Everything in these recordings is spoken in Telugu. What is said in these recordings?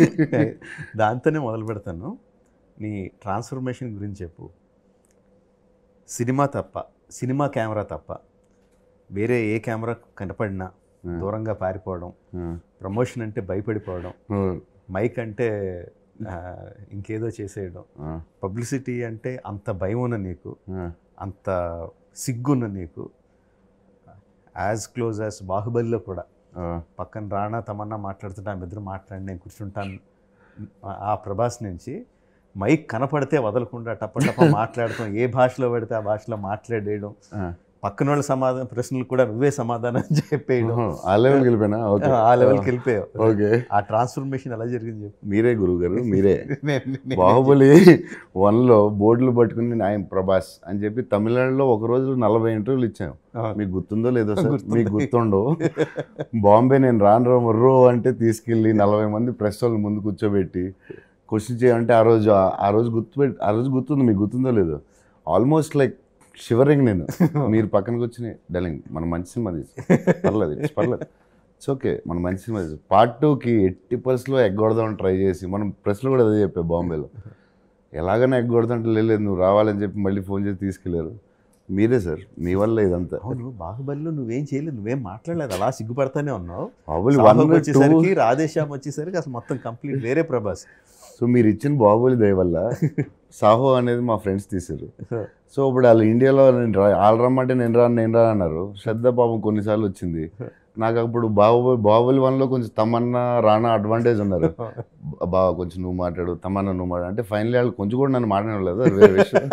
దాంతోనే మొదలు పెడతాను నీ ట్రాన్స్ఫర్మేషన్ గురించి చెప్పు సినిమా తప్ప సినిమా కెమెరా తప్ప వేరే ఏ కెమెరా కనపడినా దూరంగా పారిపోవడం ప్రమోషన్ అంటే భయపడిపోవడం మైక్ అంటే ఆ, ఇంకేదో చేసేయడం పబ్లిసిటీ అంటే అంత భయం ఉన్న నీకు అంత సిగ్గున్న నీకు యాజ్ క్లోజ్ యాజ్ బాహుబలిలో కూడా పక్కన రాణా తమన్నా మాట్లాడుతుంటే ఆమె ఇద్దరు మాట్లాడి నేను కూర్చుంటాను ఆ- ఆ ప్రభాస్ నుంచి మైక్ కనపడితే వదలకుండా టప్ప టప్ప మాట్లాడటం ఏ భాషలో పడితే ఆ భాషలో మాట్లాడేయడం పక్కన వాళ్ళ సమాధానం ప్రశ్నలు కూడా నువ్వే సమాధానం చెప్పేయడం ఆ లెవెల్కి వెళ్ళిపోయినా ఓకే ఆ లెవెల్కి వెళ్ళిపోయావు ఓకే ఆ ట్రాన్స్ఫర్మేషన్ ఎలా జరిగింది చెప్పు మీరే గురువు గారు మీరే నేను- నేను- బాహుబలి వన్లో బోర్డులు పట్టుకుని ఆయన ప్రభాస్ అని చెప్పి తమిళనాడులో ఒక రోజు నలభై ఇంటర్వ్యూలు ఇచ్చాం అవును. మీకు గుర్తుందో లేదో సార్ గుర్తుంది. మీకు గుర్తుండో బాంబే నేను రాను రో మర్రో అంటే తీసుకెళ్ళి నలభై మంది ప్రెస్ వాళ్ళు ముందు కూర్చోబెట్టి క్వశ్చన్ చేయాలంటే ఆ రోజు ఆ రోజు గుర్తుపెట్టి ఆ రోజు గుర్తుంది మీకు గుర్తుందో లేదో ఆల్మోస్ట్ లైక్ షివరింగ్ నేను మీరు పక్కన కూర్చుని డలింగ్ మనం మంచి సినిమా తీసి పర్లేదు ఇట్స్ పర్లేదు ఇట్స్ ఓకే మనం మంచి సినిమా తీసి పార్ట్ టూకి ఎట్టి పరిస్థితిలో ఎగ్గొడదామని ట్రై చేసి మనం ప్రెస్లో కూడా అదే చెప్పా బాంబేలో ఎలాగైనా ఎగ్గొడదంటే లేదు నువ్వు రావాలని చెప్పి మళ్ళీ ఫోన్ చేసి తీసుకెళ్ళారు మీరే సార్ మీ వల్ల ఇదంతా అవును బాహుబలిలో నువ్వేం చేయలేదు నువ్వేం మాట్లాడలేదు అలా సిగ్గుపడతానే ఉన్నావు బాహుబలి సాహోకి వన్ టూ వచ్చేసరికి రాధేశ్యామ్ వచ్చేసరికి అసలు మొత్తం కంప్లీట్ వేరే ప్రభాస్ సో మీరు ఇచ్చిన బాహుబలి దయ వల్ల సాహో అనేది మా ఫ్రెండ్స్ తీశారు సో ఇప్పుడు వాళ్ళు ఇండియాలో నేను రా వాళ్ళు రమ్మంటే నేను రాను నేను రాను అన్నారు శ్రద్ధ పాపం కొన్నిసార్లు వచ్చింది నాకు అప్పుడు బాహుబలి బాహుబలి వన్లో కొంచెం తమన్నా రానా అడ్వాంటేజ్ ఉన్నారు బావ కొంచెం నువ్వు మాట్లాడు తమన్నా నువ్వు మాట్లాడు అంటే ఫైనలీ వాళ్ళు కొంచెం కూడా నన్ను మాట్లాడలేదు అది వేరే విషయం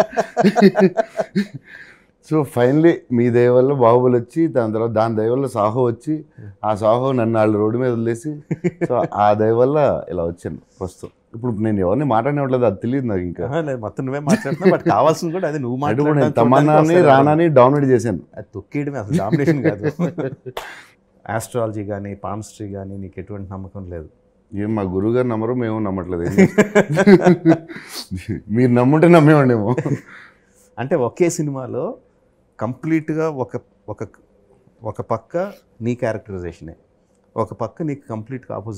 సో ఫైనలీ మీ దయ వల్ల బాహుబలి వచ్చి దాని తర్వాత దాని దయ వల్ల సాహో వచ్చి ఆ సాహో నన్ను వాళ్ళు రోడ్డు మీద వదిలేసి సో ఆ దయ వల్ల ఇలా వచ్చాను ప్రస్తుతం ఇప్పుడు నేను ఎవరిని మాట్లాడినట్లేదు అది తెలియదు నాకు ఇంకా ఆహా, లేదు, మొత్తం నువ్వే మాట్లాడుతున్నావు బట్ కావాల్సింది కూడా అది నువ్వు అంటే ఇప్పుడు నేను మాట్లాడడానికి తమన్నాని వస్తారు ఎవరు. రానాని డామినేట్ చేశాను అది తొక్కేయడమే అసలు డామినేషన్ కాదు ఆస్ట్రాలజీ కానీ పామ్స్ట్రీ కానీ నీకు ఎటువంటి నమ్మకం లేదు ఏం మా గురువు గారు నమ్మరు మేము నమ్మట్లేదు ఏం చేస్తాం? మీరు నమ్ముంటే నమ్మేవాడేమో అంటే ఒకే సినిమాలో కంప్లీట్గా ఒక ఒక ఒక పక్క నీ క్యారెక్టరైజేషనే ఒక పక్క నీకు కంప్లీట్గా ఆపోజిట్